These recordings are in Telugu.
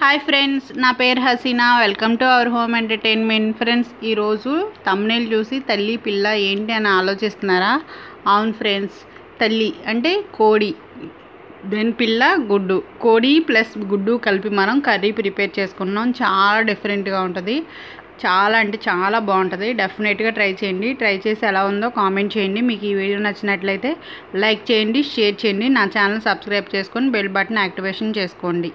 హాయ్ ఫ్రెండ్స్ నా పేరు Haseena welcome to our home entertainment friends ఈరోజు తమ్నేల్ చూసి తల్లి పిల్ల ఏంటి అని ఆలోచిస్తున్నారా అవును ఫ్రెండ్స్ తల్లి అంటే కోడి దెన్ పిల్ల గుడ్డు కోడి ప్లస్ గుడ్డు కలిపి మనం కర్రీ ప్రిపేర్ చేసుకున్నాం చాలా డిఫరెంట్గా ఉంటుంది చాలా అంటే చాలా బాగుంటుంది డెఫినెట్గా ట్రై చేయండి ట్రై చేసి ఎలా ఉందో కామెంట్ చేయండి మీకు ఈ వీడియో నచ్చినట్లయితే లైక్ చేయండి షేర్ చేయండి నా ఛానల్ సబ్స్క్రైబ్ చేసుకొని బెల్ బటన్ యాక్టివేషన్ చేసుకోండి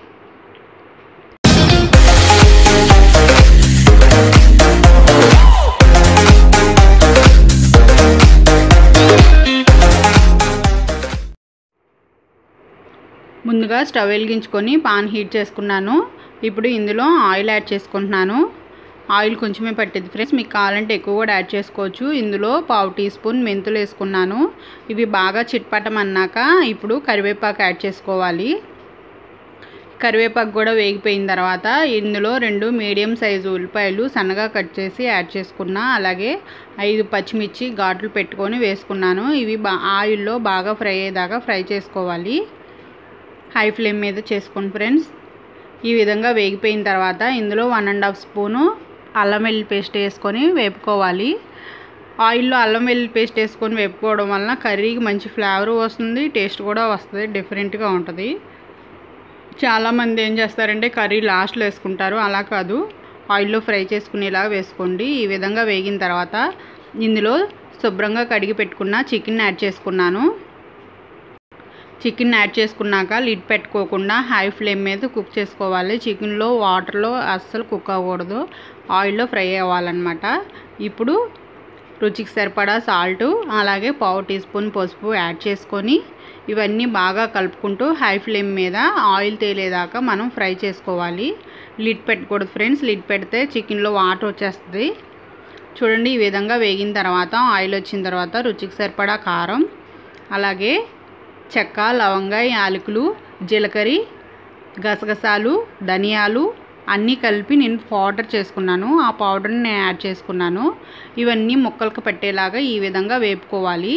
ముందుగా స్టవ్ వెలిగించుకొని పాన్ హీట్ చేసుకున్నాను ఇప్పుడు ఇందులో ఆయిల్ యాడ్ చేసుకుంటున్నాను ఆయిల్ కొంచెమే పట్టింది ఫ్రెండ్స్ మీకు కావాలంటే ఎక్కువ కూడా యాడ్ చేసుకోవచ్చు ఇందులో పావు టీ స్పూన్ మెంతులు వేసుకున్నాను ఇవి బాగా చిట్పటమన్నాక ఇప్పుడు కరివేపాకు యాడ్ చేసుకోవాలి కరివేపాకు కూడా వేగిపోయిన తర్వాత ఇందులో రెండు మీడియం సైజు ఉల్లిపాయలు సన్నగా కట్ చేసి యాడ్ చేసుకున్నా అలాగే ఐదు పచ్చిమిర్చి ఘాట్లు పెట్టుకొని వేసుకున్నాను ఇవి బా ఆయిల్లో బాగా ఫ్రై అయ్యేదాకా ఫ్రై చేసుకోవాలి హై ఫ్లేమ్ మీద చేసుకోండి ఫ్రెండ్స్ ఈ విధంగా వేగిపోయిన తర్వాత ఇందులో వన్ అండ్ హాఫ్ స్పూను అల్లం వెల్లుల్లి పేస్ట్ వేసుకొని వేపుకోవాలి ఆయిల్లో అల్లం వెల్లుల్లి పేస్ట్ వేసుకొని వేపుకోవడం వలన కర్రీకి మంచి ఫ్లేవర్ వస్తుంది టేస్ట్ కూడా వస్తుంది డిఫరెంట్గా ఉంటుంది చాలామంది ఏం చేస్తారంటే కర్రీ లాస్ట్లో వేసుకుంటారు అలా కాదు ఆయిల్లో ఫ్రై చేసుకునేలా వేసుకోండి ఈ విధంగా వేగిన తర్వాత ఇందులో శుభ్రంగా కడిగి పెట్టుకున్న చికెన్ యాడ్ చేసుకున్నాను చికెన్ యాడ్ చేసుకున్నాక లిడ్ పెట్టుకోకుండా హై ఫ్లేమ్ మీద కుక్ చేసుకోవాలి చికెన్లో వాటర్లో అస్సలు కుక్ అవ్వకూడదు ఆయిల్లో ఫ్రై అవ్వాలన్నమాట ఇప్పుడు రుచికి సరిపడా సాల్ట్ అలాగే పావు టీ స్పూన్ పసుపు యాడ్ చేసుకొని ఇవన్నీ బాగా కలుపుకుంటూ హై ఫ్లేమ్ మీద ఆయిల్ తేలేదాకా మనం ఫ్రై చేసుకోవాలి లిడ్ పెట్టకూడదు ఫ్రెండ్స్ లిడ్ పెడితే చికెన్లో వాటర్ వచ్చేస్తుంది చూడండి ఈ విధంగా వేగిన తర్వాత ఆయిల్ వచ్చిన తర్వాత రుచికి సరిపడా కారం అలాగే చెక్క లవంగ యాలకులు జీలకర్ర గసగసాలు ధనియాలు అన్నీ కలిపి నేను పౌడర్ చేసుకున్నాను ఆ పౌడర్ని నేను యాడ్ చేసుకున్నాను ఇవన్నీ ముక్కలకు పట్టేలాగా ఈ విధంగా వేపుకోవాలి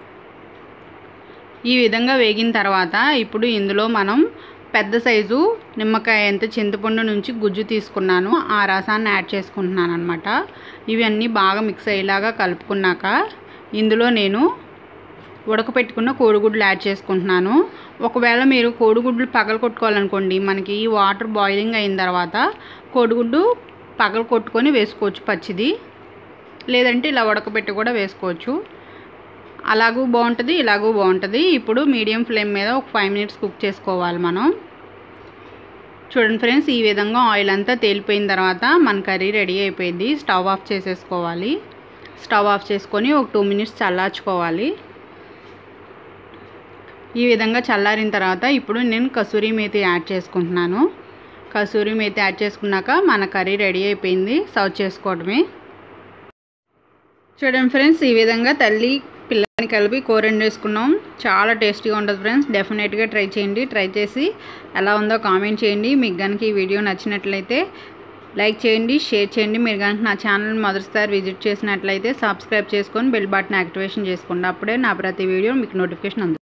ఈ విధంగా వేగిన తర్వాత ఇప్పుడు ఇందులో మనం పెద్ద సైజు నిమ్మకాయ ఎంత చింతపండు నుంచి గుజ్జు తీసుకున్నాను ఆ రసాన్ని యాడ్ చేసుకుంటున్నాను అనమాట ఇవన్నీ బాగా మిక్స్ అయ్యేలాగా కలుపుకున్నాక ఇందులో నేను ఉడకపెట్టుకున్న కోడిగుడ్లు యాడ్ చేసుకుంటున్నాను ఒకవేళ మీరు కోడిగుడ్లు పగల కొట్టుకోవాలనుకోండి మనకి ఈ వాటర్ బాయిలింగ్ అయిన తర్వాత కోడిగుడ్డు పగల కొట్టుకొని వేసుకోవచ్చు పచ్చిది లేదంటే ఇలా ఉడకపెట్టి కూడా వేసుకోవచ్చు అలాగూ బాగుంటుంది ఇలాగూ బాగుంటుంది ఇప్పుడు మీడియం ఫ్లేమ్ మీద ఒక ఫైవ్ మినిట్స్ కుక్ చేసుకోవాలి మనం చూడండి ఫ్రెండ్స్ ఈ విధంగా ఆయిల్ అంతా తేలిపోయిన తర్వాత మన కర్రీ రెడీ అయిపోయింది స్టవ్ ఆఫ్ చేసేసుకోవాలి స్టవ్ ఆఫ్ చేసుకొని ఒక టూ మినిట్స్ చల్లార్చుకోవాలి ఈ విధంగా చల్లారిన తర్వాత ఇప్పుడు నేను కసూరి మేతి యాడ్ చేసుకుంటున్నాను కసూరి మేతి యాడ్ చేసుకున్నాక మన కర్రీ రెడీ అయిపోయింది సర్వ్ చేసుకోవడమే చూడండి ఫ్రెండ్స్ ఈ విధంగా తల్లి పిల్లని కలిపి కూర వేసుకున్నాం చాలా టేస్టీగా ఉంటుంది ఫ్రెండ్స్ డెఫినెట్గా ట్రై చేయండి ట్రై చేసి ఎలా ఉందో కామెంట్ చేయండి మీకు కనుక ఈ వీడియో నచ్చినట్లయితే లైక్ చేయండి షేర్ చేయండి మీరు కనుక నా ఛానల్ మొదటిసారి విజిట్ చేసినట్లయితే సబ్స్క్రైబ్ చేసుకొని బెల్ బటన్ యాక్టివేషన్ చేసుకోండి అప్పుడే నా ప్రతి వీడియో మీకు నోటిఫికేషన్ అందుతుంది